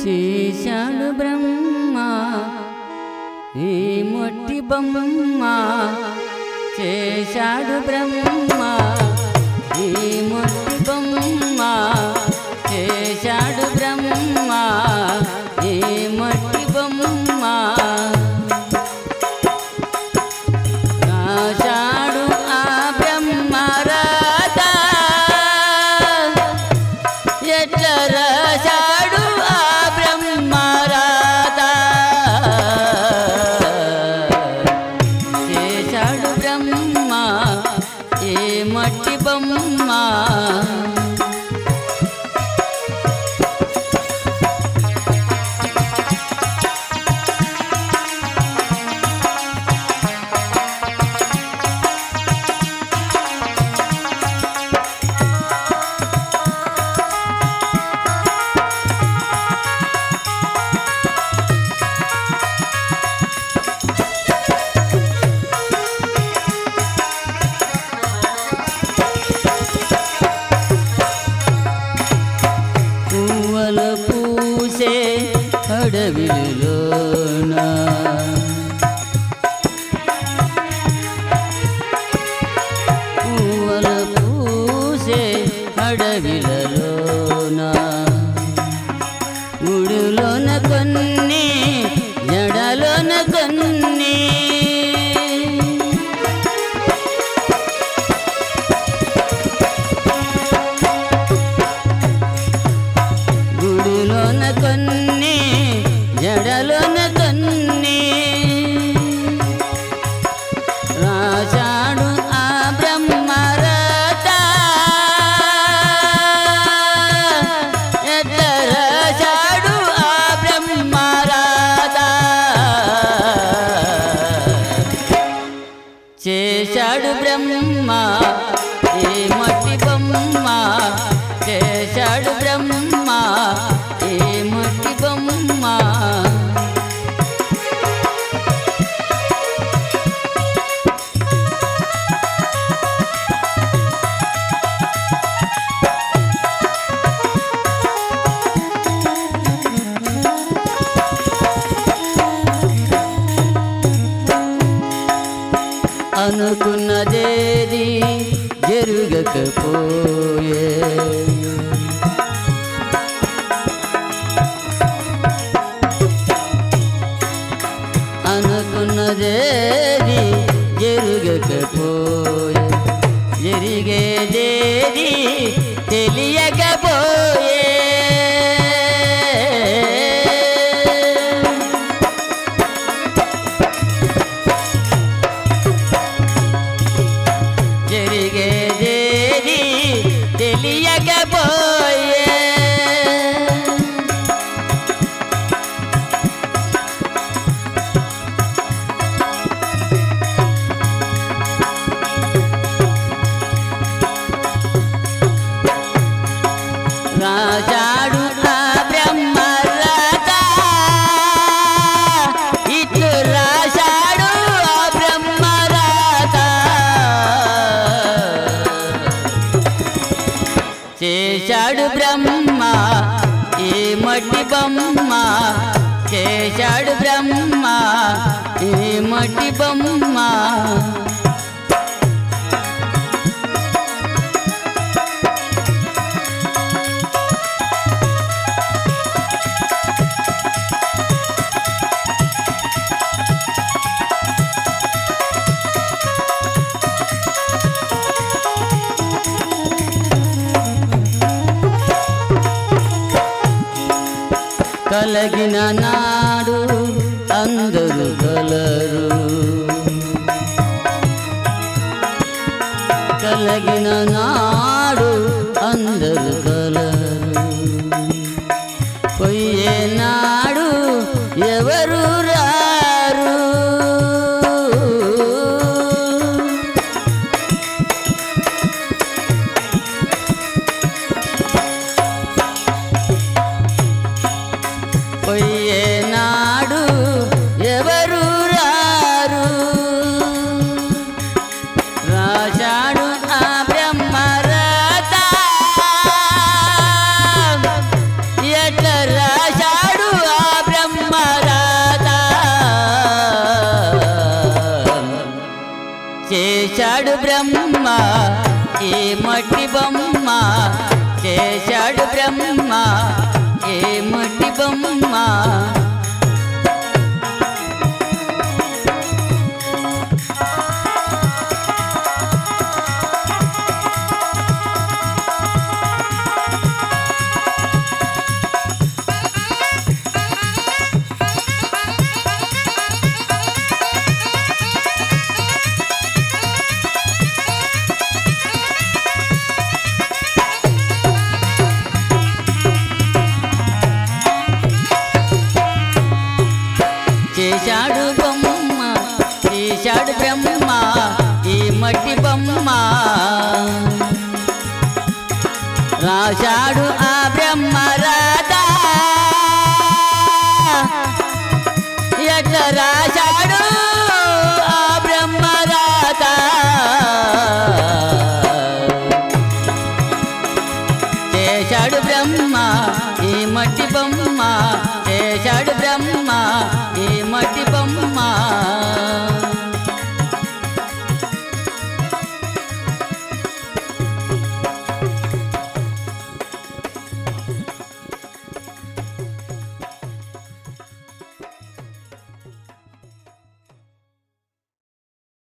చేశాడు బ్రహ్మ ఈ మొట్టి బొమ్మ చేశాడు బ్రహ్మ ఈ మొట్టి బొమ్మ చేశాడు బ్రహ్మ ఈ మొట్టి బొమ్మ రాశాడు ఆ బ్రహ్మ రాధా ఎట్ల రాశాడు ఆ బ్రహ్మ రాధా చేశాడు బ్రహ్మ ఏ మట్టి బొమ్మ పువ్వల పూసే అడవిలోన పువ్వల పూసే అడవిలలోన గుడులోన కొన్ని జడలోన కొన్ని గుడిలోన కొన్ని జడలోన కొన్ని రాశాడు ఆ బ్రహ్మరత ఎట్ల రాశాడు ఆ బ్రహ్మరత చేశాడు బ్రహ్మ ఏ మట్టి బొమ్మ చేశాడు బ్రహ్మ ఏ మట్టి బొమ్మ అనుకున్నదేది జరుగకపోయే అనుకున్నదేది జరుగకపోయే జరిగేదేది తెలియకపోయే జరిగేదేది తెలియకపోయే రాజాడు ఆ బ్రహ్మరథ ఇట్లు రాశాడు ఆ బ్రహ్మరథ చేశాడు బ్రహ్మ ఏ మట్టి బొమ్మ చేశాడు బ్రహ్మ ఏ మట్టి బొమ్మ కలిగిన నాడు అందరూ కలరు కలిగిన నాడు అందరూ కలరు పోయే నాడు ఎవరు రారు పోయే చేశాడు బ్రహ్మ ఈ మట్టి బొమ్మ చేశాడు బ్రహ్మ ఈ మట్టి బొమ్మ చేశాడు బొమ్మ చేశాడు బ్రహ్మ ఈ మట్టి బొమ్మ రాశాడు ఆ బ్రహ్మ రాధా ఎట్లా రాశాడు ఆ బ్రహ్మ రాధా చేశాడు బ్రహ్మ ఈ మట్టి